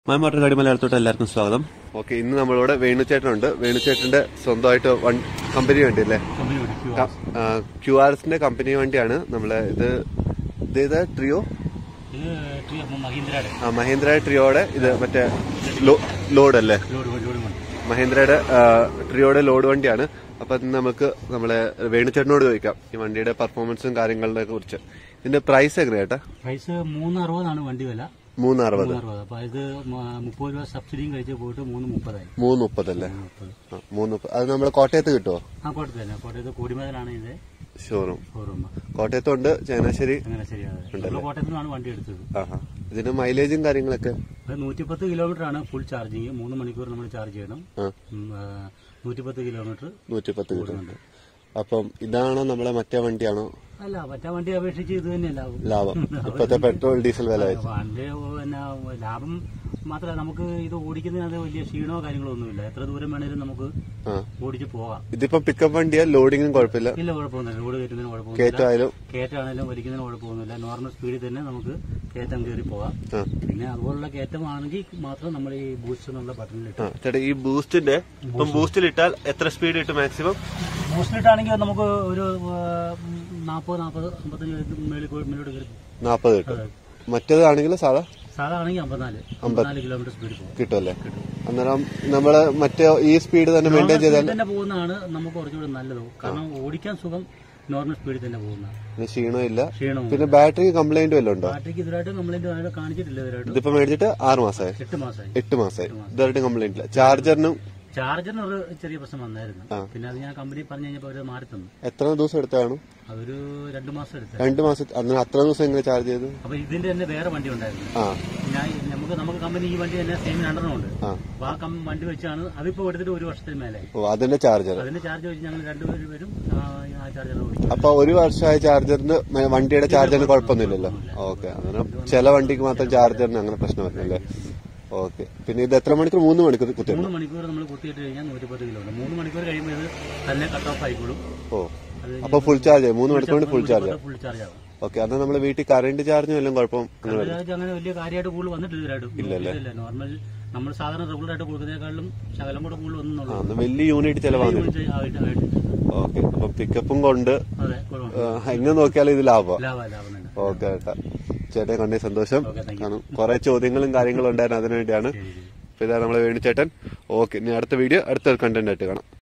My motor ഗാഡി മലയാളത്തോട്ട് എല്ലാവർക്കും സ്വാഗതം okay ഇന്ന് നമ്മളിവിടെ വേണുചേട്ടനുണ്ട് വേണുചേട്ടന്റെ സ്വന്തമായിട്ട് വൺ കമ്പനി വണ്ടി അല്ലേ കമ്പനി വിളിക്കുക ക്യു ആർ എസിന്റെ കമ്പനി വണ്ടിയാണ് നമ്മളെ ഇത് ഇത് ഇത് ട്രിയോ ഇത് ട്രീ അപ്പം മഹീന്ദ്രയുടെ ആ, മഹീന്ദ്ര ട്രിയോയുടെ ഇത് മറ്റേ ലോ- ലോഡ് അല്ലേ ലോഡ് ലോഡ് വണ്ടി മഹീന്ദ്രയുടെ ആ, ട്രിയോയുടെ ലോഡ് വണ്ടിയാണ് അപ്പൊ ഇന്ന് നമുക്ക് നമ്മളെ വേണുചേട്ടനോട് ചോദിക്കാം ഈ വണ്ടിയുടെ പെർഫോമൻസും കാര്യങ്ങളെ കുറിച്ച് ഇതിന്റെ പ്രൈസ് എങ്ങനെയാ ചേട്ടാ പ്രൈസ് മൂന്ന് അറുപതാണ് വണ്ടി വില മൂന്ന് അറുപത് മൂന്ന് അറുപത് അപ്പൊ ഇത് മ- മുപ്പത് രൂപ സബ്സിഡിയും കഴിച്ച് പോയിട്ട് മൂന്ന് മുപ്പതായി മൂന്ന് മുപ്പതല്ലേ മുപ്പത് ആ, മൂന്ന് മുപ്പത് അത് നമ്മളെ കോട്ടയത്ത് കിട്ടുമോ ആ കോട്ടയത്ത് തന്നെ കോട്ടയത്ത് കോടിമേതലാണ് ഇത് ഷോറൂം ഷോറൂം കോട്ടയത്തുണ്ട് ചങ്ങനാശ്ശേരി അങ്ങനെ ശരിയാണ് നമ്മൾ കോട്ടയത്ത് നിന്നാണ് വണ്ടി എടുത്തത് ആഹാ ഇതിന് മൈലേജും കാര്യങ്ങളൊക്കെ അത് നൂറ്റിപ്പത്ത് കിലോമീറ്റർ ആണ് ഫുൾ ചാർജിങ് മൂന്ന് മണിക്കൂർ നമ്മൾ ചാർജ് ചെയ്യണം ആ ഉം, ആ, നൂറ്റിപ്പത്ത് കിലോമീറ്റർ നൂറ്റിപ്പത്ത് കിട്ടുന്നുണ്ട് അപ്പം ഇതാണോ നമ്മളെ മറ്റേ വണ്ടിയാണോ അല്ല മറ്റേ വണ്ടി അപേക്ഷിച്ച് ഇത് തന്നെയല്ല ലാഭം ഇപ്പത്തെ പെട്രോൾ ഡീസൽ വില വെച്ച് വണ്ടി പിന്നെ ലാഭം മാത്രമല്ല നമുക്ക് ഇത് ഓടിക്കുന്നതിനകത്ത് വലിയ ക്ഷീണമോ കാര്യങ്ങളോ ഒന്നുമില്ല എത്ര ദൂരം വേണേലും നമുക്ക് ആ ഓടിച്ച് പോകാം ഇതിപ്പം പിക്കപ്പ് വണ്ടിയാ ലോഡിങ്ങും കുഴപ്പമില്ല ഇല്ല കുഴപ്പമൊന്നുമില്ല ലോഡ് കയറ്റുന്നതിന് കുഴപ്പമൊന്നുമില്ല കയറ്റമായാലും കയറ്റാണെങ്കിലും വലിക്കുന്നതിന് കുഴപ്പമൊന്നുമില്ല നോർമൽ സ്പീഡിൽ തന്നെ നമുക്ക് കയറ്റം കയറി പോകാം ആ പിന്നെ അതുപോലുള്ള കയറ്റമാണെങ്കിൽ മാത്രം നമ്മൾ ഈ ബൂസ്റ്റ് എന്നുള്ള ബട്ടണിലിട്ട് ആ ചേട്ടാ ഈ ബൂസ്റ്റിന്റെ ഇപ്പം ബൂസ്റ്റിൽ ഇട്ടാൽ എത്ര സ്പീഡ് കിട്ടും മാക്സിമം ബൂസ്റ്റിലിട്ടാണെങ്കിൽ നമുക്ക് ഒരു നാൽപ്പത് നാൽപ്പത് അമ്പത്തഞ്ച് മേളിൽ മേലോട്ട് കയറി പോകും. നാപ്പത് കിട്ടും മറ്റേതാണെങ്കിൽ സാധാ സാധാ ആണെങ്കിൽ അമ്പത്തിനാല് അമ്പത്തിനാല് കിലോമീറ്റർ സ്പീഡിൽ പോകും കിട്ടുമല്ലേ അന്നേരം നമ്മള് മറ്റേ ഈ സ്പീഡ് തന്നെ മെയിൻറ്റെയിൻ ചെയ്താൽ സ്പീഡിൽ തന്നെ പോകുന്നതാണ് നമുക്ക് കുറച്ചുകൂടി നല്ലത് കാരണം ഓടിക്കാൻ സുഖം നോർമൽ സ്പീഡിൽ തന്നെ പോകുന്ന പിന്നെ ക്ഷീണമില്ല ക്ഷീണവും പിന്നെ ബാറ്ററി കംപ്ലൈന്റ് വല്ലതും ഉണ്ടോ ബാറ്ററിക്ക് ഇതുവരായിട്ട് കംപ്ലൈന്റ് കാണിച്ചിട്ടില്ല ഇതുവരായിട്ട് ഇതിപ്പോ മേടിച്ചിട്ട് ആറ് മാസമായി എട്ട് മാസമായി എട്ട് മാസമായി ഇതുവരെയായിട്ട് കംപ്ലൈന്റ് ഇല്ല ചാർജറിനും ചാർജറിന് ഒരു ചെറിയ പ്രശ്നം വന്നായിരുന്നു പിന്നെ അത് ഞാൻ കമ്പനി പറഞ്ഞു കഴിഞ്ഞപ്പോൾ അവര് മാറി തന്നു എത്ര ദിവസം എടുത്താണ് അതൊരു രണ്ടു മാസം എടുത്തു രണ്ട് മാസം അന്ന് അത്ര ദിവസം എങ്ങനെ ചാർജ് ചെയ്തു അപ്പൊ ഇതിന്റെ തന്നെ വേറെ വണ്ടി ഉണ്ടായിരുന്നു ആ ഞാൻ നമുക്ക് നമുക്ക് കമ്പനി ഈ വണ്ടി തന്നെ സെയിം രണ്ടെണ്ണം ഉണ്ട് ആ അപ്പൊ ആ കം- വണ്ടി വെച്ചാണ് അതിപ്പോ എടുത്തിട്ട് ഒരു വർഷത്തിന് മേലായി ഓ അതിന്റെ ചാർജർ അതിന്റെ ചാർജ് വെച്ച് ഞങ്ങൾ രണ്ടുപേരും വരും ആ ചാർജർ ഓടിക്കും അപ്പൊ ഒരു വർഷമായ ചാർജറിന് മ- വണ്ടിയുടെ ചാർജറിന് കുഴപ്പമൊന്നുമില്ലല്ലോ ഓക്കെ അങ്ങനെ ചില വണ്ടിക്ക് മാത്രം ചാർജറിന് അങ്ങനെ പ്രശ്നം വരുന്നില്ലേ ഓക്കെ പിന്നെ ഇത് എത്ര മണിക്കൂർ മൂന്ന് മണിക്കൂർ കുത്തിയിട്ടുണ്ട് മൂന്ന് മണിക്കൂർ നമ്മൾ കുത്തിയിട്ട് കഴിഞ്ഞാൽ നൂറ്റിപ്പത്ത് കിലോമീറ്റർ മൂന്ന് മണിക്കൂർ കഴിയുമ്പോൾ ഇത് തന്നെ കട്ട് ഓഫ് ആയിക്കോളും ഓ അപ്പൊ ഫുൾ ചാർജ് മൂന്ന് മണിക്കൂർ കൊണ്ട് ഫുൾ ചാർജ് ഫുൾ ചാർജ് ആവും ഓക്കെ അന്ന് നമ്മുടെ വീട്ടിൽ കറണ്ട് ചാർജും എല്ലാം കുഴപ്പം അങ്ങനെ വരും. ചാർജ് അങ്ങനെ വലിയ കാര്യമായിട്ട് കൂടുതൽ വന്നിട്ടില്ല ഇതിലായിട്ട് ഇല്ല നോർമൽ നമ്മൾ സാധാരണ റെഗുലർ ആയിട്ട് കൊടുക്കുന്നതിനേക്കാളും ശകലം കൂടെ കൂടുതൽ ആ ഒന്നുള്ളൂ അന്ന് വലിയ യൂണിറ്റ് ചെലവാകുന്നു ഓക്കെ അപ്പൊ പിക്കപ്പും കൊണ്ട് അതെ കുഴപ്പമില്ല. ആ, എങ്ങനെ നോക്കിയാലും ഇത് ലാഭമാണ് ലാഭം ലാഭം തന്നെ ഓക്കെ ചേട്ടാ ചേട്ടനെ കണ്ടേ സന്തോഷം ഓക്കെ താങ്ക് കാരണം കുറെ ചോദ്യങ്ങളും കാര്യങ്ങളും ഉണ്ടായിരുന്നു അതിനു വേണ്ടിയാണ് ശരി ശരി അപ്പൊ ഇതാ നമ്മളെ വേണുചേട്ടൻ ഓക്കെ ഇനി അടുത്ത വീഡിയോ അടുത്ത കണ്ടന്റ് ആയിട്ട് കാണാം